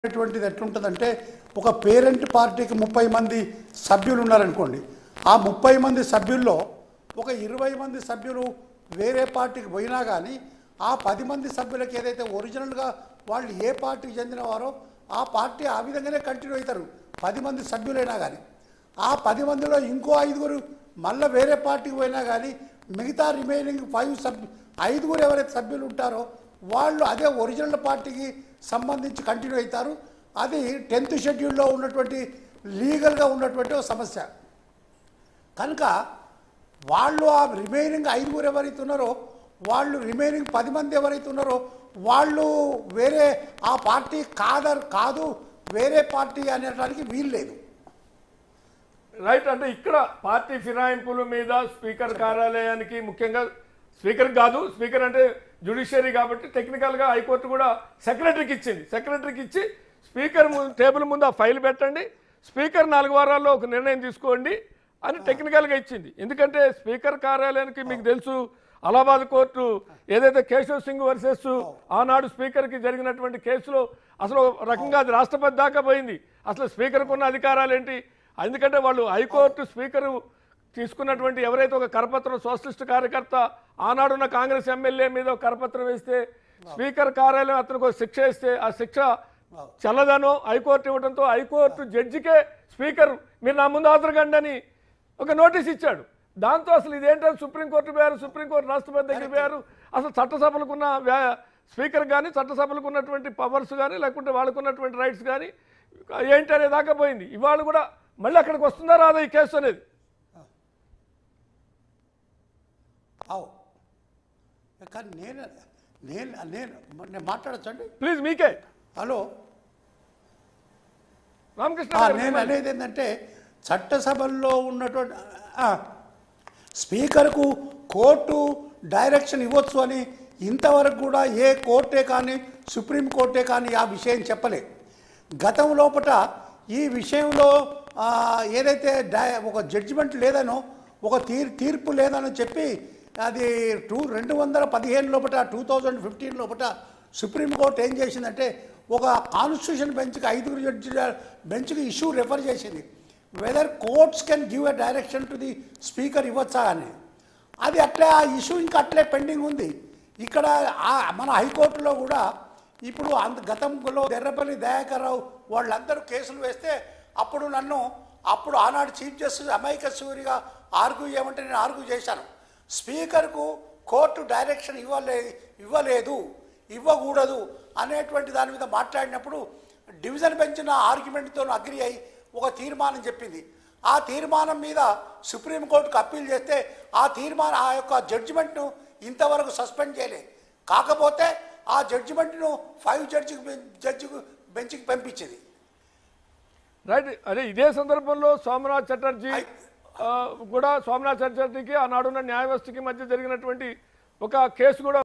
అనేటువంటిది ఎట్లుంటుందంటే ఒక పేరెంట్ పార్టీకి ముప్పై మంది సభ్యులు ఉన్నారనుకోండి ఆ ముప్పై మంది సభ్యుల్లో ఒక ఇరవై మంది సభ్యులు వేరే పార్టీకి పోయినా కానీ ఆ పది మంది సభ్యులకి ఏదైతే ఒరిజినల్గా వాళ్ళు ఏ పార్టీకి చెందిన వారో ఆ పార్టీ ఆ విధంగానే కంటిన్యూ అవుతారు పది మంది సభ్యులైనా కానీ ఆ పది మందిలో ఇంకో ఐదుగురు మళ్ళీ వేరే పార్టీకి పోయినా కానీ మిగతా రిమైనింగ్ ఫైవ్ సభ్యు ఐదుగురు ఎవరైతే సభ్యులు ఉంటారో వాళ్ళు అదే ఒరిజినల్ పార్టీకి సంబంధించి కంటిన్యూ అవుతారు అది టెన్త్ షెడ్యూల్లో ఉన్నటువంటి లీగల్గా ఉన్నటువంటి ఒక సమస్య కనుక వాళ్ళు ఆ రిమైనింగ్ ఐదుగురు ఎవరైతే ఉన్నారో వాళ్ళు రిమైనింగ్ పది మంది ఎవరైతే ఉన్నారో వాళ్ళు వేరే ఆ పార్టీ కాదర్ కాదు వేరే పార్టీ అనేటానికి వీలు లేదు రైట్ అంటే ఇక్కడ పార్టీ ఫిరాయింపుల మీద స్పీకర్ కార్యాలయానికి ముఖ్యంగా స్పీకర్ కాదు స్పీకర్ అంటే జ్యుడిషియరీ కాబట్టి టెక్నికల్గా హైకోర్టు కూడా సెక్రటరీకి ఇచ్చింది సెక్రటరీకి ఇచ్చి స్పీకర్ ము- టేబుల్ ముందు ఆ ఫైల్ పెట్టండి స్పీకర్ నాలుగు వారాల్లో ఒక నిర్ణయం తీసుకోండి అని టెక్నికల్గా ఇచ్చింది ఎందుకంటే స్పీకర్ కార్యాలయానికి మీకు తెలుసు అలహాబాద్ కోర్టు ఏదైతే కేశవ్ సింగ్ వర్సెస్ ఆనాడు స్పీకర్కి జరిగినటువంటి కేసులో అసలు ఒక రకంగా అది రాష్ట్రపతి దాకా పోయింది అసలు స్పీకర్కు ఉన్న అధికారాలు ఏంటి ఎందుకంటే వాళ్ళు హైకోర్టు స్పీకరు తీసుకున్నటువంటి ఎవరైతే ఒక కరపత్రం సోషలిస్ట్ కార్యకర్త ఆనాడున్న కాంగ్రెస్ ఎమ్మెల్యే మీద ఒక కరపత్రం వేస్తే స్పీకర్ కార్యాలయం అతనికి ఒక శిక్ష ఇస్తే ఆ శిక్ష చల్లదనో హైకోర్టు ఇవ్వడంతో హైకోర్టు జడ్జికే స్పీకర్ మీరు నా ముందు హాజరుగండి అని ఒక నోటీస్ ఇచ్చాడు దాంతో అసలు ఇదేంటని సుప్రీంకోర్టు పోయారు సుప్రీంకోర్టు రాష్ట్రపతి దగ్గర పోయారు అసలు చట్టసభలకు ఉన్న వ్యా- స్పీకర్ కానీ చట్టసభలకు ఉన్నటువంటి పవర్స్ కానీ లేకుంటే వాళ్ళకు ఉన్నటువంటి రైట్స్ కానీ ఏంటి అనే దాకా పోయింది ఇవాళ కూడా మళ్ళీ అక్కడికి వస్తుందా రాదా ఈ కేసు అనేది అవు కానీ నేను నేను నేను నేను మాట్లాడచ్చండి ప్లీజ్ మీకే హలో రామకృష్ణ ఆ, గారు, నేను అనేది ఏంటంటే చట్టసభల్లో ఉన్నటువంటి ఆ, స్పీకర్కు కోర్టు డైరెక్షన్ ఇవ్వచ్చు అని ఇంతవరకు కూడా ఏ కోర్టే కానీ సుప్రీం కోర్టే కానీ ఆ విషయం చెప్పలే గతం లోపట ఈ విషయంలో ఆ, ఏదైతే డై ఒక జడ్జిమెంట్ లేదనో ఒక తీర్ తీర్పు లేదని చెప్పి అది టూ రెండు వందల పదిహేను లోపట టూ థౌజండ్ ఫిఫ్టీన్ లోపట సుప్రీంకోర్టు ఏం చేసిందంటే ఒక కాన్స్టిట్యూషన్ బెంచ్కి ఐదుగురు జడ్జిల బెంచ్కి ఇష్యూ రెఫర్ చేసింది whether courts can give a direction to the speaker ఇవ్వచ్చా అని అది అట్లే ఆ ఇష్యూ ఇంకా అట్లే పెండింగ్ ఉంది ఇక్కడ ఆ- మన హైకోర్టులో కూడా ఇప్పుడు అంత గతంలో ఎర్రపల్లి దయాకర్ రావు వాళ్ళందరూ కేసులు వేస్తే అప్పుడు నన్ను అప్పుడు ఆనాడు చీఫ్ జస్టిస్ అమైక సూరిగా ఆర్గ్యూ చేయమంటే నేను ఆర్గ్యూ చేశాను స్పీకర్కు కోర్టు డైరెక్షన్ ఇవ్వలే ఇవ్వలేదు ఇవ్వకూడదు అనేటువంటి దాని మీద మాట్లాడినప్పుడు డివిజన్ బెంచ్ నా ఆర్గ్యుమెంట్తో అగ్రి అయి ఒక తీర్మానం చెప్పింది ఆ తీర్మానం మీద సుప్రీంకోర్టుకు అప్పీల్ చేస్తే ఆ తీర్మానం ఆ యొక్క జడ్జిమెంట్ను ఇంతవరకు సస్పెండ్ చేయలే కాకపోతే ఆ జడ్జిమెంట్ను ఫైవ్ జడ్జికి జడ్జికి బెంచ్కి పంపించింది రైట్ అదే ఇదే సందర్భంలో సోమనాథ్ చటర్జీ ఐ- ఆ, కూడా సోమనాథ్ చటర్జీకి ఆనాడున్న న్యాయవ్యవస్థకి మధ్య జరిగినటువంటి ఒక కేసు కూడా